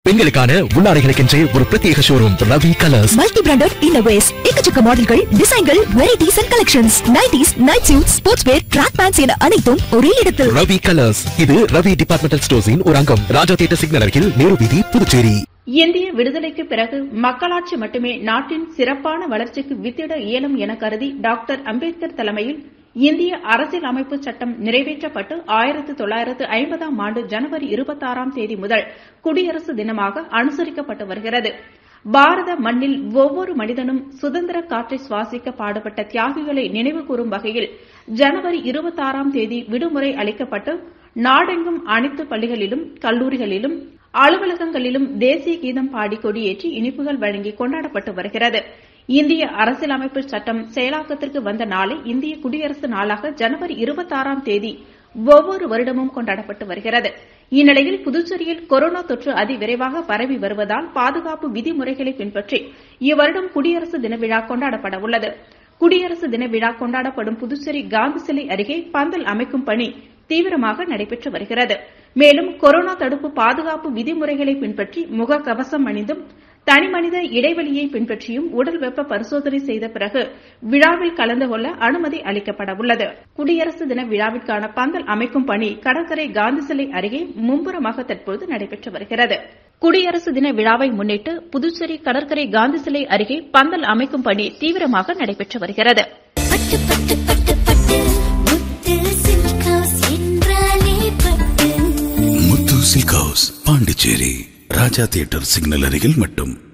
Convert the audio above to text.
பெண்களுக்கான உள்ளாடைகளுக்கென்றே ஒரு பிரத்யேக showroom Ravi colours multi branded innerwears எக்கச்சக்க மாடல்கள் டிசைன்கள் varieties and collections nighties night suit sports wear track pants என அனைத்தும் ஒரே இடத்தில் ரவி கலர்ஸ் இது ரவி டிபார்ட்மெண்டல் ஸ்டோர்ஸின் ஒரு அங்கம் ராஜா தியேட்டர் சிக்னல் அருகில் நேரு வீதி புதுச்சேரி இந்திய விடுதலைக்கு பிறகு மக்களாட்சி மட்டுமே நாட்டின் சிறப்பான வளர்ச்சிக்கு வித்திட இயலும் என கருதி டாக்டர் அம்பேத்கர் தலைமையில் இந்திய அரசியல் அமைப்பு சட்டம் நிறைவேற்றப்பட்டு ஆயிரத்து தொள்ளாயிரத்து ஐம்பதாம் ஆண்டு ஜனவரி இருபத்தாறாம் தேதி முதல் குடியரசு தினமாக அனுசரிக்கப்பட்டு வருகிறது பாரத மண்ணில் ஒவ்வொரு மனிதனும் சுதந்திர காற்றை சுவாசிக்க பாடுபட்ட தியாகிகளை நினைவு கூறும் வகையில் ஜனவரி இருபத்தாறாம் தேதி விடுமுறை அளிக்கப்பட்டு நாடெங்கும் அனைத்து பள்ளிகளிலும் கல்லூரிகளிலும் அலுவலகங்களிலும் தேசிய கீதம் பாடி கொடியேற்றி இனிப்புகள் வழங்கி கொண்டாடப்பட்டு வருகிறது இந்திய அரசியலமைப்பு சட்டம் செயலாக்கத்திற்கு வந்த நாளை இந்திய குடியரசு நாளாக ஜனவரி இருபத்தாறாம் தேதி ஒவ்வொரு வருடமும் கொண்டாடப்பட்டு வருகிறது இந்நிலையில் புதுச்சேரியில் கொரோனா தொற்று அதிவிரைவாக பரவி வருவதால் பாதுகாப்பு விதிமுறைகளை பின்பற்றி இவ்வருடம் குடியரசு தின விழா கொண்டாடப்பட உள்ளது குடியரசு தின விழா கொண்டாடப்படும் புதுச்சேரி காந்தி சிலை அருகே பந்தல் அமைக்கும் பணி தீவிரமாக நடைபெற்று வருகிறது மேலும் கொரோனா தடுப்பு பாதுகாப்பு விதிமுறைகளை பின்பற்றி முகக்கவசம் அணிந்தும் தனிமனித இடைவெளியை பின்பற்றியும் உடல் வெப்ப பரிசோதனை செய்த பிறகு விழாவில் கலந்து கொள்ள அனுமதி அளிக்கப்பட உள்ளது குடியரசு தின விழாவிற்கான பந்தல் அமைக்கும் பணி கடற்கரை காந்தி சிலை அருகே மும்புறமாக தற்போது நடைபெற்று வருகிறது குடியரசு தின விழாவை முன்னிட்டு புதுச்சேரி கடற்கரை காந்தி சிலை அருகே பந்தல் அமைக்கும் பணி தீவிரமாக நடைபெற்று வருகிறது பட்டு பட்டு பட்டு பட்டு முத்து சில்க் ஹவுஸ் என்றாலே பட்டு Muthu silk house Pondicherry Raja theatre signal அருகில் மட்டும்